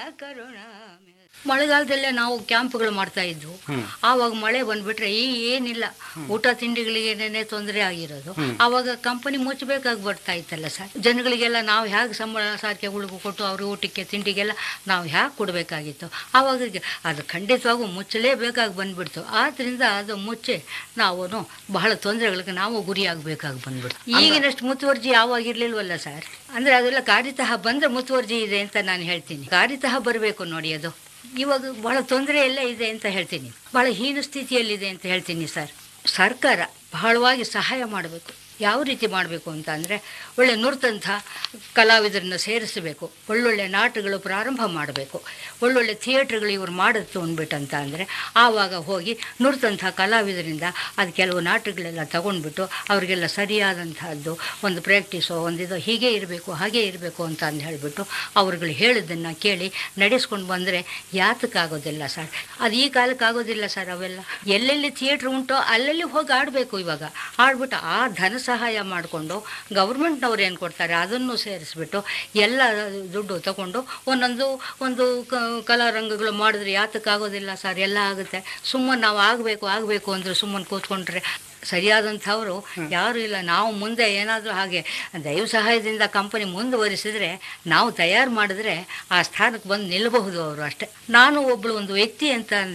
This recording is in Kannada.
ಮಳೆಗಾಲದಲ್ಲೇ ನಾವು ಕ್ಯಾಂಪ್ಗಳು ಮಾಡ್ತಾ ಇದ್ವು ಆವಾಗ ಮಳೆ ಬಂದ್ಬಿಟ್ರೆ ಈ ಏನಿಲ್ಲ ಊಟ ತಿಂಡಿಗಳಿಗೇನೇ ತೊಂದರೆ ಆಗಿರೋದು ಆವಾಗ ಕಂಪನಿ ಮುಚ್ಚಬೇಕಾಗಿ ಬರ್ತಾ ಇತ್ತಲ್ಲ ಸರ್ ಜನಗಳಿಗೆಲ್ಲ ನಾವು ಹೇಗೆ ಸಂಬಳ ಸಾರಿಗೆ ಉಳುಗು ಕೊಟ್ಟು ಅವ್ರ ಊಟಕ್ಕೆ ತಿಂಡಿಗೆಲ್ಲ ನಾವು ಹೇಗೆ ಕೊಡಬೇಕಾಗಿತ್ತು ಆವಾಗ ಅದು ಖಂಡಿತವಾಗೂ ಮುಚ್ಚಲೇಬೇಕಾಗಿ ಬಂದ್ಬಿಡ್ತು ಆದ್ರಿಂದ ಅದು ಮುಚ್ಚಿ ನಾವು ಬಹಳ ತೊಂದರೆಗಳಿಗೆ ನಾವು ಗುರಿಯಾಗಬೇಕಾಗಿ ಬಂದ್ಬಿಡ್ತು ಈಗಿನಷ್ಟು ಮುತುವರ್ಜಿ ಯಾವಾಗ ಇರ್ಲಿಲ್ವಲ್ಲ ಸರ್ ಅಂದ್ರೆ ಅದೆಲ್ಲ ಕಾರಿತಃ ಬಂದ್ರೆ ಮುತುವರ್ಜಿ ಇದೆ ಅಂತ ನಾನು ಹೇಳ್ತೀನಿ ಕಾರಿತಃ ಬರಬೇಕು ನೋಡಿ ಅದು ಇವಾಗ ಬಹಳ ತೊಂದರೆ ಎಲ್ಲ ಇದೆ ಅಂತ ಹೇಳ್ತೀನಿ ಬಹಳ ಹೀನ ಸ್ಥಿತಿಯಲ್ಲಿದೆ ಅಂತ ಹೇಳ್ತೀನಿ ಸರ್ ಸರ್ಕಾರ ಬಹಳವಾಗಿ ಸಹಾಯ ಮಾಡಬೇಕು ಯಾವ ರೀತಿ ಮಾಡಬೇಕು ಅಂತ ಅಂದರೆ ಒಳ್ಳೆ ನುರಿತಂಥ ಕಲಾವಿದರನ್ನ ಸೇರಿಸಬೇಕು ಒಳ್ಳೊಳ್ಳೆ ನಾಟಗಳು ಪ್ರಾರಂಭ ಮಾಡಬೇಕು ಒಳ್ಳೊಳ್ಳೆ ಥಿಯೇಟ್ರ್ಗಳು ಇವ್ರು ಮಾಡುತ್ತು ಅಂದ್ಬಿಟ್ಟಂತ ಅಂದರೆ ಆವಾಗ ಹೋಗಿ ನುರಿತಂಥ ಕಲಾವಿದರಿಂದ ಅದು ಕೆಲವು ನಾಟಕಗಳೆಲ್ಲ ತಗೊಂಡ್ಬಿಟ್ಟು ಅವರಿಗೆಲ್ಲ ಸರಿಯಾದಂಥದ್ದು ಒಂದು ಪ್ರಾಕ್ಟೀಸು ಒಂದಿದು ಹೀಗೆ ಇರಬೇಕು ಹಾಗೆ ಇರಬೇಕು ಅಂತ ಅಂದು ಹೇಳಿಬಿಟ್ಟು ಅವ್ರುಗಳು ಹೇಳಿದ್ದನ್ನು ಕೇಳಿ ನಡೆಸ್ಕೊಂಡು ಬಂದರೆ ಯಾತಕ್ಕಾಗೋದಿಲ್ಲ ಸರ್ ಅದು ಈ ಕಾಲಕ್ಕೆ ಆಗೋದಿಲ್ಲ ಸರ್ ಅವೆಲ್ಲ ಎಲ್ಲೆಲ್ಲಿ ಥಿಯೇಟ್ರ್ ಉಂಟೋ ಅಲ್ಲೆಲ್ಲಿ ಹೋಗಿ ಆಡಬೇಕು ಇವಾಗ ಆಡ್ಬಿಟ್ಟು ಆ ಧನ ಸಹಾಯ ಮಾಡಿಕೊಂಡು ಗೌರ್ಮೆಂಟ್ನವ್ರು ಏನು ಕೊಡ್ತಾರೆ ಅದನ್ನು ಸೇರಿಸ್ಬಿಟ್ಟು ಎಲ್ಲ ದುಡ್ಡು ತಗೊಂಡು ಒಂದೊಂದು ಒಂದು ಕ- ಕಲಾರಂಗಗಳು ಮಾಡಿದ್ರೆ ಯಾತಕ್ಕಾಗೋದಿಲ್ಲ ಸರ್ ಎಲ್ಲ ಆಗುತ್ತೆ ಸುಮ್ಮನೆ ನಾವು ಆಗಬೇಕು ಆಗಬೇಕು ಅಂದ್ರೆ ಸುಮ್ಮನೆ ಕೂತ್ಕೊಂಡ್ರೆ ಸರಿಯಾದಂಥವರು ಯಾರೂ ಇಲ್ಲ ನಾವು ಮುಂದೆ ಏನಾದರೂ ಹಾಗೆ ದೈವ ಸಹಾಯದಿಂದ ಕಂಪನಿ ಮುಂದುವರಿಸಿದ್ರೆ ನಾವು ತಯಾರು ಮಾಡಿದ್ರೆ ಆ ಸ್ಥಾನಕ್ಕೆ ಬಂದು ನಿಲ್ಲಬಹುದು ಅವರು ಅಷ್ಟೇ ನಾನು ಒಬ್ಬಳು ಒಂದು ವ್ಯಕ್ತಿ ಅಂತ